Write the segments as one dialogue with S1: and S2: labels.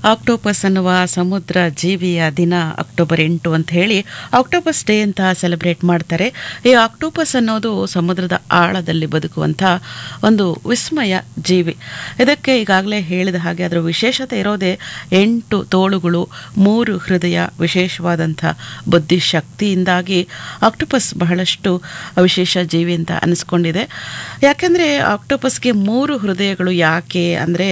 S1: octopus ಅನ್ನುವ ಸಮುದ್ರ ಜೀವಿಯ ದಿನ ಅಕ್ಟೋಬರ್ ಎಂಟು ಅಂತ ಹೇಳಿ ಆಕ್ಟೋಪಸ್ ಡೇ ಅಂತ ಸೆಲೆಬ್ರೇಟ್ ಮಾಡ್ತಾರೆ ಈ ಆಕ್ಟೋಪಸ್ ಅನ್ನೋದು ಸಮುದ್ರದ ಆಳದಲ್ಲಿ ಬದುಕುವಂಥ ಒಂದು ವಿಸ್ಮಯ ಜೀವಿ ಇದಕ್ಕೆ ಈಗಾಗಲೇ ಹೇಳಿದ ಹಾಗೆ ಅದರ ವಿಶೇಷತೆ ಇರೋದೇ ಎಂಟು ತೋಳುಗಳು ಮೂರು ಹೃದಯ ವಿಶೇಷವಾದಂಥ ಬುದ್ಧಿಶಕ್ತಿಯಿಂದಾಗಿ ಆಕ್ಟೋಪಸ್ ಬಹಳಷ್ಟು ವಿಶೇಷ ಜೀವಿ ಅಂತ ಅನಿಸ್ಕೊಂಡಿದೆ ಯಾಕೆಂದರೆ ಆಕ್ಟೋಪಸ್ಗೆ ಮೂರು ಹೃದಯಗಳು ಯಾಕೆ ಅಂದರೆ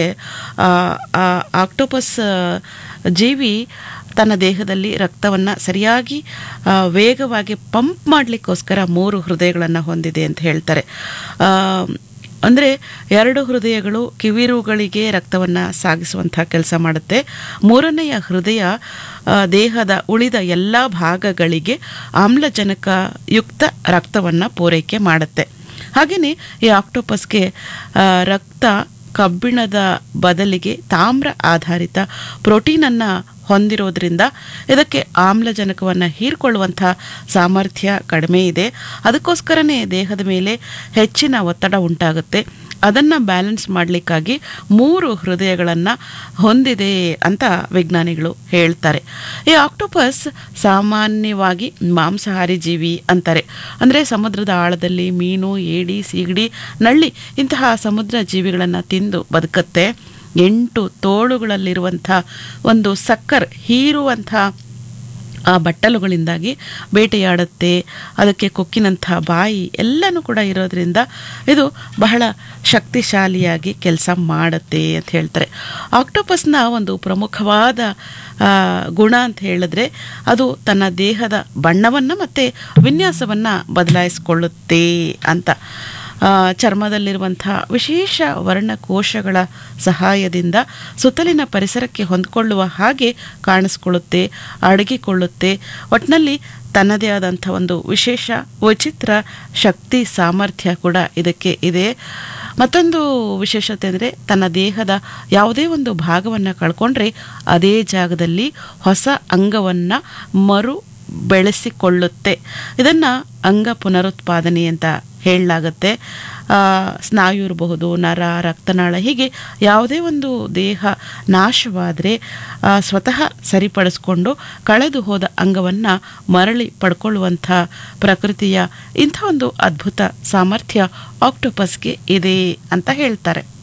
S1: ಆಕ್ಟೋಪಸ್ ಜೀವಿ ತನ್ನ ದೇಹದಲ್ಲಿ ರಕ್ತವನ್ನು ಸರಿಯಾಗಿ ಆ, ವೇಗವಾಗಿ ಪಂಪ್ ಮಾಡಲಿಕ್ಕೋಸ್ಕರ ಮೂರು ಹೃದಯಗಳನ್ನು ಹೊಂದಿದೆ ಅಂತ ಹೇಳ್ತಾರೆ ಆ, ಅಂದರೆ ಎರಡು ಹೃದಯಗಳು ಕಿವಿರುಗಳಿಗೆ ರಕ್ತವನ್ನು ಸಾಗಿಸುವಂಥ ಕೆಲಸ ಮಾಡುತ್ತೆ ಮೂರನೆಯ ಹೃದಯ ಆ, ದೇಹದ ಉಳಿದ ಎಲ್ಲ ಭಾಗಗಳಿಗೆ ಆಮ್ಲಜನಕ ಯುಕ್ತ ರಕ್ತವನ್ನು ಪೂರೈಕೆ ಮಾಡುತ್ತೆ ಹಾಗೆಯೇ ಈ ಆಕ್ಟೋಪಸ್ಗೆ ಆ, ರಕ್ತ ಕಬ್ಬಿಣದ ಬದಲಿಗೆ ತಾಮ್ರ ಆಧಾರಿತ ಪ್ರೋಟೀನನ್ನು ಹೊಂದಿರೋದ್ರಿಂದ ಇದಕ್ಕೆ ಆಮ್ಲಜನಕವನ್ನು ಹೀರ್ಕೊಳ್ಳುವಂಥ ಸಾಮರ್ಥ್ಯ ಕಡಿಮೆ ಇದೆ ಅದಕ್ಕೋಸ್ಕರನೇ ದೇಹದ ಮೇಲೆ ಹೆಚ್ಚಿನ ಒತ್ತಡ ಉಂಟಾಗುತ್ತೆ ಅದನ್ನು ಬ್ಯಾಲೆನ್ಸ್ ಮಾಡಲಿಕ್ಕಾಗಿ ಮೂರು ಹೃದಯಗಳನ್ನು ಹೊಂದಿದೆ ಅಂತ ವಿಜ್ಞಾನಿಗಳು ಹೇಳ್ತಾರೆ ಈ ಆಕ್ಟೋಪಸ್ ಸಾಮಾನ್ಯವಾಗಿ ಮಾಂಸಾಹಾರಿ ಜೀವಿ ಅಂತಾರೆ ಅಂದರೆ ಸಮುದ್ರದ ಆಳದಲ್ಲಿ ಮೀನು ಏಡಿ ಸೀಗಡಿ ನಳ್ಳಿ ಇಂತಹ ಸಮುದ್ರ ಜೀವಿಗಳನ್ನು ತಿಂದು ಬದುಕತ್ತೆ ಎಂಟು ತೋಳುಗಳಲ್ಲಿರುವಂಥ ಒಂದು ಸಕ್ಕರ್ ಹೀರುವಂಥ ಆ ಬಟ್ಟಲುಗಳಿಂದಾಗಿ ಬೇಟೆಯಾಡುತ್ತೆ ಅದಕ್ಕೆ ಕೊಕ್ಕಿನಂಥ ಬಾಯಿ ಎಲ್ಲನೂ ಕೂಡ ಇರೋದ್ರಿಂದ ಇದು ಬಹಳ ಶಕ್ತಿಶಾಲಿಯಾಗಿ ಕೆಲಸ ಮಾಡುತ್ತೆ ಅಂತ ಹೇಳ್ತಾರೆ ಆಕ್ಟೋಪಸ್ನ ಒಂದು ಪ್ರಮುಖವಾದ ಆ, ಗುಣ ಅಂತ ಹೇಳಿದ್ರೆ ಅದು ತನ್ನ ದೇಹದ ಬಣ್ಣವನ್ನು ಮತ್ತು ವಿನ್ಯಾಸವನ್ನು ಬದಲಾಯಿಸಿಕೊಳ್ಳುತ್ತೆ ಅಂತ ಆ, ಚರ್ಮದಲ್ಲಿರುವಂಥ ವಿಶೇಷ ವರ್ಣಕೋಶಗಳ ಸಹಾಯದಿಂದ ಸುತ್ತಲಿನ ಪರಿಸರಕ್ಕೆ ಹೊಂದಿಕೊಳ್ಳುವ ಹಾಗೆ ಕಾಣಿಸ್ಕೊಳ್ಳುತ್ತೆ ಅಡಗಿಕೊಳ್ಳುತ್ತೆ ಒಟ್ಟಿನಲ್ಲಿ ತನ್ನದೇ ಆದಂಥ ಒಂದು ವಿಶೇಷ ವಿಚಿತ್ರ ಶಕ್ತಿ ಸಾಮರ್ಥ್ಯ ಕೂಡ ಇದಕ್ಕೆ ಇದೆ ಮತ್ತೊಂದು ವಿಶೇಷತೆ ಅಂದರೆ ತನ್ನ ದೇಹದ ಯಾವುದೇ ಒಂದು ಭಾಗವನ್ನು ಕಳ್ಕೊಂಡ್ರೆ ಅದೇ ಜಾಗದಲ್ಲಿ ಹೊಸ ಅಂಗವನ್ನು ಮರು ಬೆಳೆಸಿಕೊಳ್ಳುತ್ತೆ ಇದನ್ನು ಅಂಗ ಪುನರುತ್ಪಾದನೆ ಅಂತ ಹೇಳಲಾಗತ್ತೆ ಆ, ಸ್ನಾಯು ಇರಬಹುದು ನರ ರಕ್ತನಾಳ ಹೀಗೆ ಯಾವುದೇ ಒಂದು ದೇಹ ನಾಶವಾದರೆ ಆ, ಸ್ವತಃ ಸರಿಪಡಿಸ್ಕೊಂಡು ಕಳೆದು ಹೋದ ಅಂಗವನ್ನು ಮರಳಿ ಪಡ್ಕೊಳ್ಳುವಂಥ ಪ್ರಕೃತಿಯ ಇಂಥ ಒಂದು ಅದ್ಭುತ ಸಾಮರ್ಥ್ಯ ಆಕ್ಟೋಪಸ್ಗೆ ಇದೆ ಅಂತ ಹೇಳ್ತಾರೆ